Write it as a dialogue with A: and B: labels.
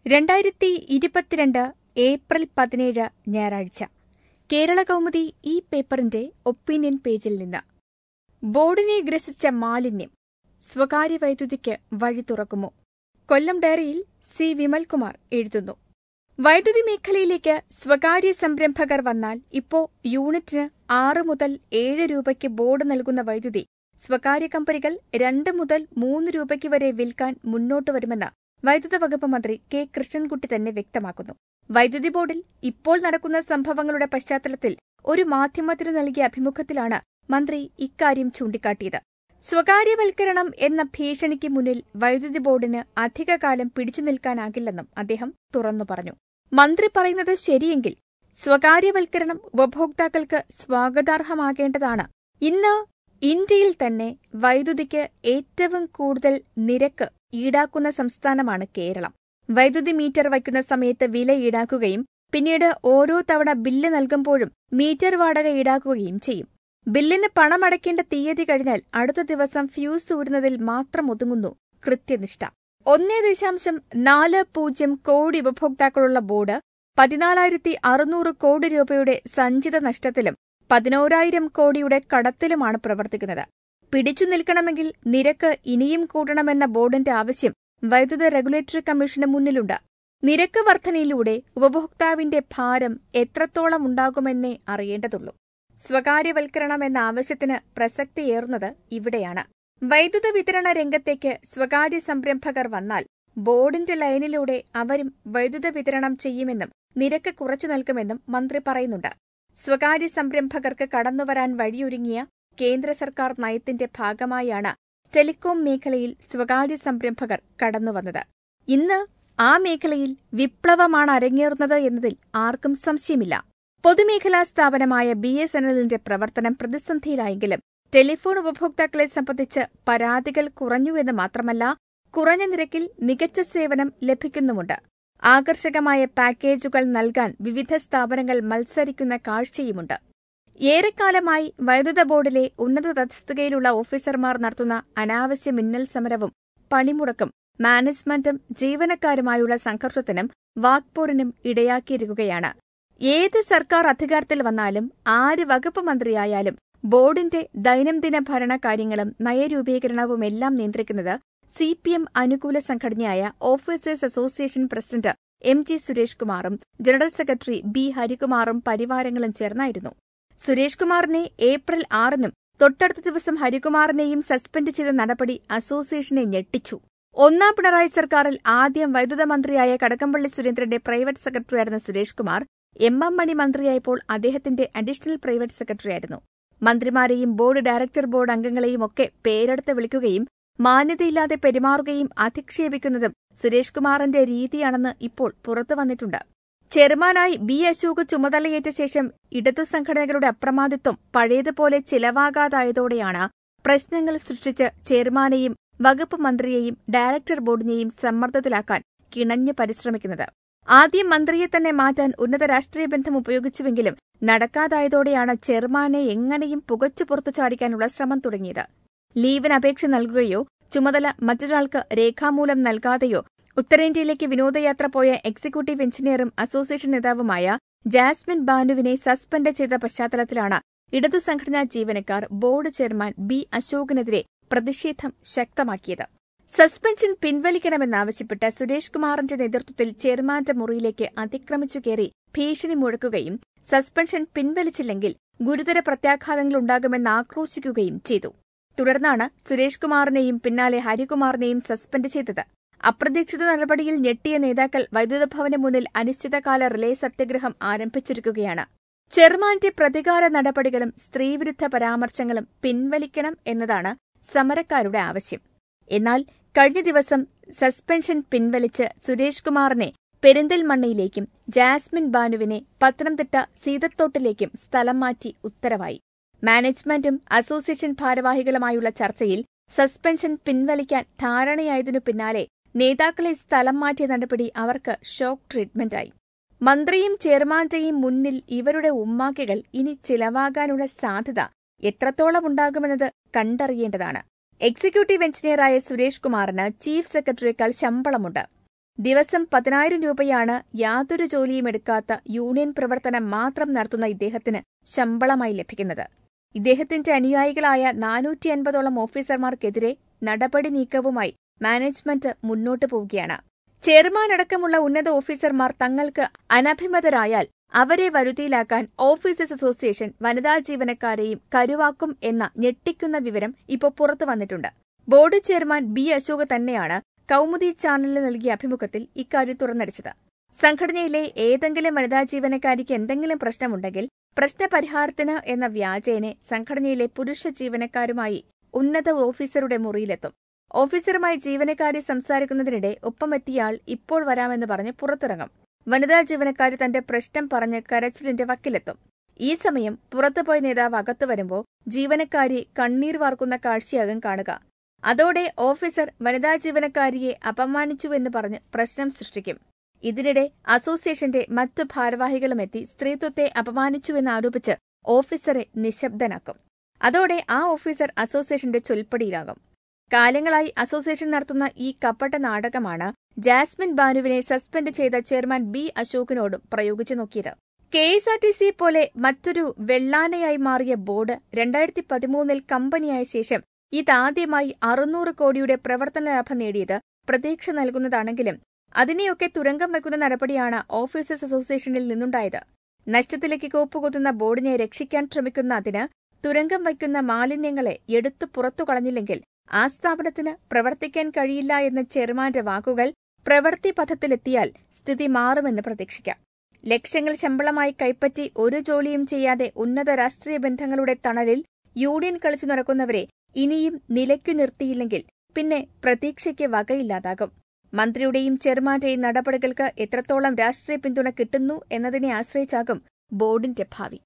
A: രണ്ടായിരത്തി ഇരുപത്തിരണ്ട് ഏപ്രിൽ പതിനേഴ് ഞായറാഴ്ച കേരള കൗമുദി ഈ പേപ്പറിന്റെ ഒപ്പീനിയൻ പേജിൽ നിന്ന് ബോർഡിനെ ഗ്രസിച്ച മാലിന്യം സ്വകാര്യ വൈദ്യുതിക്ക് വഴി തുറക്കുമോ കൊല്ലം ഡയറിയിൽ സി വിമൽകുമാർ എഴുതുന്നു വൈദ്യുതി മേഖലയിലേക്ക് സ്വകാര്യ സംരംഭകർ വന്നാൽ ഇപ്പോ യൂണിറ്റിന് ആറ് മുതൽ ഏഴ് രൂപയ്ക്ക് ബോർഡ് നൽകുന്ന വൈദ്യുതി സ്വകാര്യ കമ്പനികൾ രണ്ട് മുതൽ മൂന്ന് രൂപയ്ക്ക് വരെ വിൽക്കാൻ മുന്നോട്ട് വരുമെന്ന് വൈദ്യുത വകുപ്പ് മന്ത്രി കെ കൃഷ്ണൻകുട്ടി തന്നെ വ്യക്തമാക്കുന്നു വൈദ്യുതി ബോർഡിൽ ഇപ്പോൾ നടക്കുന്ന സംഭവങ്ങളുടെ പശ്ചാത്തലത്തിൽ ഒരു മാധ്യമത്തിന് നൽകിയ അഭിമുഖത്തിലാണ് മന്ത്രി ഇക്കാര്യം ചൂണ്ടിക്കാട്ടിയത് സ്വകാര്യവൽക്കരണം എന്ന ഭീഷണിക്ക് മുന്നിൽ വൈദ്യുതി ബോർഡിന് അധികകാലം പിടിച്ചു നിൽക്കാനാകില്ലെന്നും അദ്ദേഹം തുറന്നു പറഞ്ഞു മന്ത്രി പറയുന്നത് ശരിയെങ്കിൽ സ്വകാര്യവൽക്കരണം ഉപഭോക്താക്കൾക്ക് സ്വാഗതാർഹമാകേണ്ടതാണ് ഇന്ന് ഇന്ത്യയിൽ തന്നെ വൈദ്യുതിക്ക് ഏറ്റവും കൂടുതൽ നിരക്ക് ഈടാക്കുന്ന സംസ്ഥാനമാണ് കേരളം വൈദ്യുതി മീറ്റർ വയ്ക്കുന്ന സമയത്ത് വില ഈടാക്കുകയും പിന്നീട് ഓരോ തവണ ബില്ല് നൽകുമ്പോഴും മീറ്റർ വാടക ഈടാക്കുകയും ചെയ്യും ബില്ലിന് പണമടയ്ക്കേണ്ട തീയതി കഴിഞ്ഞാൽ അടുത്ത ദിവസം ഫ്യൂസ് ഊരുന്നതിൽ മാത്രം ഒതുങ്ങുന്നു കൃത്യനിഷ്ഠ ഒന്നേ ദശാംശം നാല് പൂജ്യം കോടി ഉപഭോക്താക്കളുള്ള ബോർഡ് പതിനാലായിരത്തി അറുന്നൂറ് കോടി രൂപയുടെ സഞ്ചിത നഷ്ടത്തിലും പതിനോരായിരം കോടിയുടെ കടത്തിലുമാണ് പ്രവർത്തിക്കുന്നത് പിടിച്ചു നിൽക്കണമെങ്കിൽ നിരക്ക് ഇനിയും കൂട്ടണമെന്ന ബോർഡിന്റെ ആവശ്യം വൈദ്യുത റെഗുലേറ്ററി കമ്മീഷന് മുന്നിലുണ്ട് നിരക്ക് വർധനയിലൂടെ ഉപഭോക്താവിന്റെ ഭാരം എത്രത്തോളം ഉണ്ടാകുമെന്നേ അറിയേണ്ടതുള്ളൂ സ്വകാര്യവൽക്കരണം എന്ന ആവശ്യത്തിന് പ്രസക്തിയേറുന്നത് ഇവിടെയാണ് വൈദ്യുത വിതരണ രംഗത്തേക്ക് സ്വകാര്യ സംരംഭകർ വന്നാൽ ബോർഡിന്റെ ലൈനിലൂടെ അവരും വൈദ്യുത വിതരണം ചെയ്യുമെന്നും നിരക്ക് കുറച്ചു നൽകുമെന്നും മന്ത്രി പറയുന്നുണ്ട് സ്വകാര്യ സംരംഭകർക്ക് കടന്നുവരാൻ വഴിയൊരുങ്ങിയ കേന്ദ്ര സർക്കാർ നയത്തിന്റെ ഭാഗമായാണ് ടെലികോം മേഖലയിൽ സ്വകാര്യ സംരംഭകർ കടന്നുവന്നത് ഇന്ന് ആ മേഖലയിൽ വിപ്ലവമാണ് അരങ്ങേറുന്നത് എന്നതിൽ ആർക്കും സംശയമില്ല പൊതുമേഖലാ സ്ഥാപനമായ ബി എസ് എൻ എല്ലിന്റെ പ്രവർത്തനം പ്രതിസന്ധിയിലായെങ്കിലും ടെലിഫോൺ ഉപഭോക്താക്കളെ സംബന്ധിച്ച് പരാതികൾ കുറഞ്ഞുവെന്ന് മാത്രമല്ല കുറഞ്ഞ നിരക്കിൽ മികച്ച സേവനം ലഭിക്കുന്നുമുണ്ട് ആകർഷകമായ പാക്കേജുകൾ നൽകാൻ വിവിധ സ്ഥാപനങ്ങൾ മത്സരിക്കുന്ന കാഴ്ചയുമുണ്ട് ഏറെക്കാലമായി വൈദ്യുത ബോർഡിലെ ഉന്നത തസ്തികയിലുള്ള ഓഫീസർമാർ നടത്തുന്ന അനാവശ്യ മിന്നൽ സമരവും പണിമുടക്കും മാനേജ്മെന്റും ജീവനക്കാരുമായുള്ള സംഘർഷത്തിനും വാക്പോരിനും ഇടയാക്കിയിരിക്കുകയാണ് ഏത് സർക്കാർ അധികാരത്തിൽ വന്നാലും ആര് വകുപ്പ് മന്ത്രിയായാലും ബോർഡിന്റെ ദൈനംദിന ഭരണകാര്യങ്ങളും നയരൂപീകരണവുമെല്ലാം നിയന്ത്രിക്കുന്നത് സി പി എം അനുകൂല സംഘടനയായ officers association president M G Suresh കുമാറും ജനറൽ സെക്രട്ടറി ബി ഹരികുമാറും പരിവാരങ്ങളും ചേർന്നായിരുന്നു സുരേഷ് കുമാറിനെ ഏപ്രിൽ ആറിനും തൊട്ടടുത്ത ദിവസം ഹരികുമാറിനെയും സസ്പെൻഡ് ചെയ്ത നടപടി അസോസിയേഷനെ ഞെട്ടിച്ചു ഒന്നാം പിണറായി സർക്കാരിൽ ആദ്യം വൈദ്യുത മന്ത്രിയായ കടകംപള്ളി സുരേന്ദ്രന്റെ പ്രൈവറ്റ് സെക്രട്ടറിയായിരുന്ന സുരേഷ് കുമാർ എം എം മണി മന്ത്രിയായപ്പോൾ അദ്ദേഹത്തിന്റെ അഡീഷണൽ പ്രൈവറ്റ് സെക്രട്ടറിയായിരുന്നു മന്ത്രിമാരെയും ബോർഡ് ഡയറക്ടർ ബോർഡ് അംഗങ്ങളെയും ഒക്കെ പേരെടുത്ത് വിളിക്കുകയും മാന്യതയില്ലാതെ പെരുമാറുകയും അധിക്ഷേപിക്കുന്നതും സുരേഷ് കുമാറിന്റെ രീതിയാണെന്ന് ഇപ്പോൾ പുറത്തു വന്നിട്ടുണ്ട് ചെയർമാനായി ബി അശോക് ചുമതലയേറ്റ ശേഷം ഇടതു സംഘടനകളുടെ അപ്രമാദിത്വം പഴയതുപോലെ ചിലവാകാതായതോടെയാണ് പ്രശ്നങ്ങൾ സൃഷ്ടിച്ച് ചെയർമാനെയും വകുപ്പ് മന്ത്രിയെയും ഡയറക്ടർ ബോർഡിനെയും സമ്മർദ്ദത്തിലാക്കാൻ കിണഞ്ഞു പരിശ്രമിക്കുന്നത് ആദ്യം മന്ത്രിയെ തന്നെ മാറ്റാൻ ഉന്നത രാഷ്ട്രീയ ബന്ധം ഉപയോഗിച്ചുവെങ്കിലും നടക്കാതായതോടെയാണ് ചെയർമാനെ എങ്ങനെയും പുകച്ചു പുറത്തു ചാടിക്കാനുള്ള ശ്രമം തുടങ്ങിയത് ലീവിന് അപേക്ഷ നൽകുകയോ ചുമതല മറ്റൊരാൾക്ക് രേഖാമൂലം നൽകാതെയോ ഉത്തരേന്ത്യയിലേക്ക് വിനോദയാത്ര പോയ എക്സിക്യൂട്ടീവ് എഞ്ചിനീയറും അസോസിയേഷൻ നേതാവുമായ ജാസ്മിൻ ബാനുവിനെ സസ്പെൻഡ് ചെയ്ത പശ്ചാത്തലത്തിലാണ് ഇടതു സംഘടനാ ജീവനക്കാർ ബോർഡ് ചെയർമാൻ ബി അശോകിനെതിരെ പ്രതിഷേധം ശക്തമാക്കിയത് സസ്പെൻഷൻ പിൻവലിക്കണമെന്നാവശ്യപ്പെട്ട് സുരേഷ് കുമാറിന്റെ നേതൃത്വത്തിൽ ചെയർമാന്റെ മുറിയിലേക്ക് അതിക്രമിച്ചു കയറി ഭീഷണി മുഴക്കുകയും സസ്പെൻഷൻ പിൻവലിച്ചില്ലെങ്കിൽ ഗുരുതര പ്രത്യാഘാതങ്ങളുണ്ടാകുമെന്ന് ആക്രോശിക്കുകയും ചെയ്തു തുടർന്നാണ് സുരേഷ് കുമാറിനെയും പിന്നാലെ ഹരികുമാറിനെയും സസ്പെൻഡ് ചെയ്തത് അപ്രതീക്ഷിത നടപടിയിൽ ഞെട്ടിയ നേതാക്കൾ വൈദ്യുത ഭവന് മുന്നിൽ അനിശ്ചിതകാല റിലേ സത്യാഗ്രഹം ആരംഭിച്ചിരിക്കുകയാണ് ചെയർമാന്റെ പ്രതികാര നടപടികളും സ്ത്രീവിരുദ്ധ പരാമർശങ്ങളും പിൻവലിക്കണം എന്നതാണ് സമരക്കാരുടെ ആവശ്യം എന്നാൽ കഴിഞ്ഞ ദിവസം സസ്പെൻഷൻ പിൻവലിച്ച് സുരേഷ് കുമാറിനെ പെരിന്തൽമണ്ണയിലേക്കും ജാസ്മിൻ ബാനുവിനെ പത്തനംതിട്ട സീതത്തോട്ടിലേക്കും സ്ഥലം മാറ്റി ഉത്തരവായി മാനേജ്മെന്റും അസോസിയേഷൻ ഭാരവാഹികളുമായുള്ള ചർച്ചയിൽ സസ്പെൻഷൻ പിൻവലിക്കാൻ ധാരണയായതിനു പിന്നാലെ നേതാക്കളെ സ്ഥലം മാറ്റിയ നടപടി അവർക്ക് ഷോക്ക് ട്രീറ്റ്മെന്റായി മന്ത്രിയും ചെയർമാന്റെയും മുന്നിൽ ഇവരുടെ ഉമ്മാക്കികൾ ഇനി ചിലവാകാനുള്ള സാധ്യത എത്രത്തോളം ഉണ്ടാകുമെന്നത് കണ്ടറിയേണ്ടതാണ് എക്സിക്യൂട്ടീവ് എഞ്ചിനീയറായ സുരേഷ് കുമാറിന് ചീഫ് സെക്രട്ടറിയേക്കാൾ ശമ്പളമുണ്ട് ദിവസം പതിനായിരം രൂപയാണ് യാതൊരു ജോലിയും എടുക്കാത്ത യൂണിയൻ പ്രവർത്തനം മാത്രം നടത്തുന്ന ഇദ്ദേഹത്തിന് ശമ്പളമായി ലഭിക്കുന്നത് ഇദ്ദേഹത്തിന്റെ അനുയായികളായ നാനൂറ്റി അൻപതോളം ഓഫീസർമാർക്കെതിരെ നടപടി നീക്കവുമായി മാനേജ്മെന്റ് മുന്നോട്ടു പോവുകയാണ് ചെയർമാൻ അടക്കമുള്ള ഉന്നത ഓഫീസർമാർ തങ്ങൾക്ക് അനഭിമതരായാൽ അവരെ വരുതിയിലാക്കാൻ ഓഫീസേഴ്സ് അസോസിയേഷൻ വനിതാ ജീവനക്കാരെയും കരുവാക്കും എന്ന ഞെട്ടിക്കുന്ന വിവരം ഇപ്പോൾ പുറത്തു വന്നിട്ടുണ്ട് ബോർഡ് ചെയർമാൻ ബി അശോക് തന്നെയാണ് കൗമുദി ചാനലിന് നൽകിയ അഭിമുഖത്തിൽ ഇക്കാര്യം തുറന്നടിച്ചത് സംഘടനയിലെ ഏതെങ്കിലും വനിതാ ജീവനക്കാരിക്ക് എന്തെങ്കിലും പ്രശ്നമുണ്ടെങ്കിൽ പ്രശ്നപരിഹാരത്തിന് എന്ന വ്യാജേനെ സംഘടനയിലെ പുരുഷ ജീവനക്കാരുമായി ഉന്നത ഓഫീസറുടെ മുറിയിലെത്തും ഓഫീസറുമായി ജീവനക്കാരി സംസാരിക്കുന്നതിനിടെ ഒപ്പമെത്തിയാൾ ഇപ്പോൾ വരാമെന്ന് പറഞ്ഞ് പുറത്തിറങ്ങും വനിതാ ജീവനക്കാരി തന്റെ പ്രശ്നം പറഞ്ഞ് കരച്ചിലിന്റെ വക്കിലെത്തും ഈ സമയം പുറത്തുപോയ നേതാവ് അകത്തു വരുമ്പോൾ ജീവനക്കാരി കണ്ണീർ വാർക്കുന്ന കാഴ്ചയാകും കാണുക അതോടെ ഓഫീസർ വനിതാ ജീവനക്കാരിയെ അപമാനിച്ചുവെന്ന് പറഞ്ഞ് പ്രശ്നം സൃഷ്ടിക്കും ഇതിനിടെ അസോസിയേഷന്റെ മറ്റു ഭാരവാഹികളുമെത്തി സ്ത്രീത്വത്തെ അപമാനിച്ചുവെന്നാരോപിച്ച് ഓഫീസറെ നിശബ്ദനാക്കും അതോടെ ആ ഓഫീസർ അസോസിയേഷന്റെ ചൊൽപ്പടിയിലാകും കാലങ്ങളായി അസോസിയേഷൻ നടത്തുന്ന ഈ കപ്പട്ട നാടകമാണ് ജാസ്മിൻ ബാനുവിനെ സസ്പെൻഡ് ചെയ്ത ചെയർമാൻ ബി അശോകിനോടും പ്രയോഗിച്ചു നോക്കിയത് K S R T C പോലെ മറ്റൊരു വെള്ളാനയായി മാറിയ ബോർഡ് രണ്ടായിരത്തി പതിമൂന്നിൽ കമ്പനിയായ ശേഷം ഇതാദ്യമായി അറുന്നൂറ് കോടിയുടെ പ്രവർത്തന ലാഭം നേടിയത് പ്രതീക്ഷ നൽകുന്നതാണെങ്കിലും അതിനെയൊക്കെ തുരങ്കം വയ്ക്കുന്ന നടപടിയാണ് ഓഫീസേഴ്സ് അസോസിയേഷനിൽ നിന്നുണ്ടായത് നഷ്ടത്തിലേക്ക് കോപ്പുകുത്തുന്ന ബോർഡിനെ രക്ഷിക്കാൻ ശ്രമിക്കുന്ന അതിന് തുരങ്കം വയ്ക്കുന്ന മാലിന്യങ്ങളെ എടുത്തു പുറത്തു കളഞ്ഞില്ലെങ്കിൽ ആ സ്ഥാപനത്തിന് പ്രവർത്തിക്കാൻ കഴിയില്ല എന്ന ചെയർമാന്റെ വാക്കുകൾ പ്രവൃത്തി പഥത്തിലെത്തിയാൽ സ്ഥിതി മാറുമെന്ന് പ്രതീക്ഷിക്കാം ലക്ഷങ്ങൾ ശമ്പളമായി കൈപ്പറ്റി ഒരു ജോലിയും ചെയ്യാതെ ഉന്നത രാഷ്ട്രീയ ബന്ധങ്ങളുടെ തണലിൽ യൂണിയൻ കളിച്ചു നടക്കുന്നവരെ ഇനിയും നിലയ്ക്കു നിർത്തിയില്ലെങ്കിൽ പിന്നെ പ്രതീക്ഷയ്ക്ക് വകയില്ലാതാകും മന്ത്രിയുടെയും ചെയർമാന്റെയും നടപടികൾക്ക് എത്രത്തോളം രാഷ്ട്രീയ പിന്തുണ കിട്ടുന്നു എന്നതിനെ ആശ്രയിച്ചാകും ബോർഡിന്റെ ഭാവി